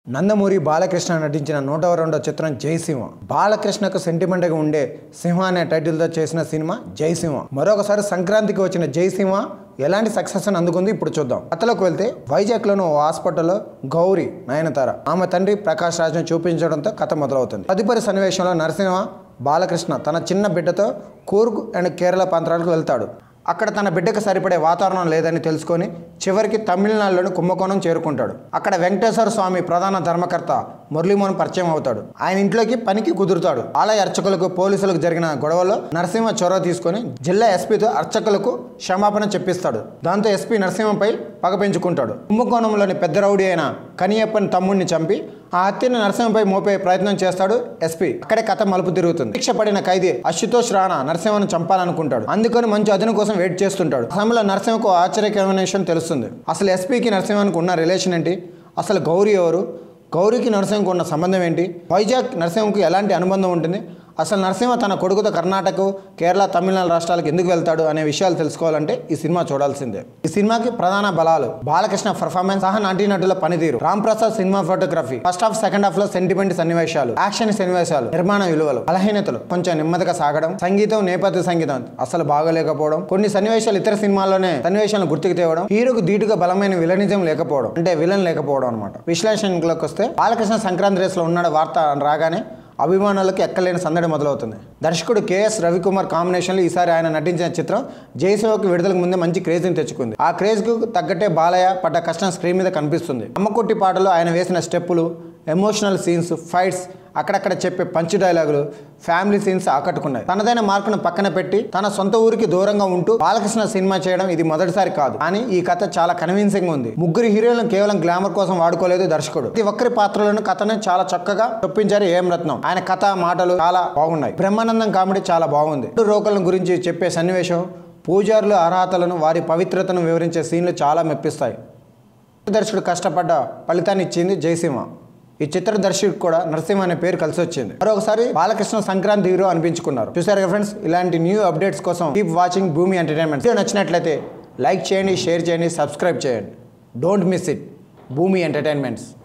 నందమూరి బాలకృష్ణ నటించిన నూట రెండో చిత్రం జయసింహ బాలకృష్ణకు సెంటిమెంట్గా ఉండే సింహ అనే టైటిల్తో చేసిన సినిమా జయసింహ మరొకసారి సంక్రాంతికి వచ్చిన జయసింహ ఎలాంటి సక్సెస్ అందుకుంది ఇప్పుడు చూద్దాం కథలోకి వెళ్తే వైజాగ్లోని ఓ హాస్పిటల్లో గౌరీ నయనతార ఆమె తండ్రి ప్రకాష్ రాజ్ను చూపించడంతో కథ మొదలవుతుంది తదుపరి సన్నివేశంలో నరసింహ బాలకృష్ణ తన చిన్న బిడ్డతో కూర్గ్ అండ్ కేరళ ప్రాంతాలకు వెళ్తాడు అక్కడ తన బిడ్డకు సరిపడే వాతావరణం లేదని తెలుసుకొని చివరికి తమిళనాడులోని కుంభకోణం చేరుకుంటాడు అక్కడ వెంకటేశ్వర స్వామి ప్రధాన ధర్మకర్త మురళీమోహన్ పరిచయం అవుతాడు ఆయన ఇంట్లోకి పనికి కుదురుతాడు ఆలయ అర్చకులకు పోలీసులకు జరిగిన గొడవలో నరసింహ చొరవ తీసుకొని జిల్లా ఎస్పీతో అర్చకులకు క్షమాపణ చెప్పిస్తాడు దాంతో ఎస్పీ నరసింహపై పగ పెంచుకుంటాడు కుంభకోణంలోని పెద్ద రౌడీ అయిన కనియప్పని తమ్ముడిని చంపి ఆ హత్యను నరసింహపై మోపే ప్రయత్నం చేస్తాడు ఎస్పీ అక్కడే కథ మలుపు తిరుగుతుంది శిక్ష పడిన ఖైదీ అశుతోష్ రాణా నరసింహను చంపాలనుకుంటాడు అందుకని మంచి అదును కోసం వెయిట్ చేస్తుంటాడు ఆ సమయంలో నరసింహకు ఆశ్చర్యకరమైన విషయం తెలుస్తుంది అసలు ఎస్పీకి నరసింహానికి ఉన్న రిలేషన్ ఏంటి అసలు గౌరీ ఎవరు గౌరీకి నరసింహకు ఉన్న సంబంధం ఏంటి వైజాగ్ నరసింహకు ఎలాంటి అనుబంధం ఉంటుంది అసలు నరసింహ తన కొడుకుతో కర్ణాటక కేరళ తమిళనాడు రాష్ట్రాలకు ఎందుకు వెళ్తాడు అనే విషయాలు తెలుసుకోవాలంటే ఈ సినిమా చూడాల్సిందే ఈ సినిమాకి ప్రధాన బలాలు బాలకృష్ణ పర్ఫార్మెన్స్ సహా నటీనటుల పనితీరు Ram Prasad cinema photography first half second half లో సెంటిమెంట్ సన్నివేశాలు యాక్షన్ సన్నివేశాలు నిర్మాణ విలువలు బలహీనతలు కొంచెం నెమ్మదిగా సాగడం సంగీతం నేపథ్య సంగీతం అసలు బాగోలేకపోవడం కొన్ని సన్నివేశాలు ఇతర సినిమాల్లోనే సన్నివేశాలను గుర్తుకు తేవడం హీరోకు ధీటుగా బలమైన విలనిజం లేకపోవడం అంటే విలన్ లేకపోవడం అనమాట విశ్లేషణలోకి వస్తే బాలకృష్ణ సంక్రాంతి రేసులో ఉన్నాడు వార్త రాగానే అభిమానులకు ఎక్కలేని సందడి మొదలవుతుంది దర్శకుడు కేఎస్ రవికుమార్ కాంబినేషన్లో ఈసారి ఆయన నటించిన చిత్రం జయసేవకు విడుదలకు ముందే మంచి క్రేజ్ని తెచ్చుకుంది ఆ క్రేజ్కు తగ్గట్టే బాలయ్య పడ్డ కష్టం స్క్రీన్ మీద కనిపిస్తుంది అమ్మకొట్టి పాటలో ఆయన వేసిన స్టెప్పులు ఎమోషనల్ సీన్స్ ఫైట్స్ అక్కడక్కడ చెప్పే పంచ్ డైలాగులు ఫ్యామిలీ సీన్స్ ఆకట్టుకున్నాయి తనదైన మార్కును పక్కన పెట్టి తన సొంత ఊరికి దూరంగా ఉంటూ బాలకృష్ణ సినిమా చేయడం ఇది మొదటిసారి కాదు కానీ ఈ కథ చాలా కన్విన్సింగ్ ఉంది ముగ్గురు హీరోలను కేవలం గ్లామర్ కోసం వాడుకోలేదు దర్శకుడు ప్రతి ఒక్కరి పాత్రలను కథను చాలా చక్కగా చొప్పించారు ఏం రత్నం ఆయన కథ మాటలు చాలా బాగున్నాయి బ్రహ్మానందం కామెడీ చాలా బాగుంది రెండు రోకల గురించి చెప్పే సన్నివేశం పూజారుల అర్హతలను వారి పవిత్రతను వివరించే సీన్లు చాలా మెప్పిస్తాయి దర్శకుడు కష్టపడ్డ ఫలితాన్ని ఇచ్చింది జయసింహ ఈ చిత్ర దర్శకుడు కూడా నరసింహ అనే పేరు కలిసి వచ్చింది మరొకసారి బాలకృష్ణ సంక్రాంతి హీరో అనిపించుకున్నారు చూసారు కదా ఫ్రెండ్స్ ఇలాంటి న్యూ అప్డేట్స్ కోసం keep watching Bhumi entertainment video నచ్చినట్లయితే లైక్ చేయండి షేర్ చేయండి సబ్స్క్రైబ్ చేయండి don't miss it Bhumi entertainments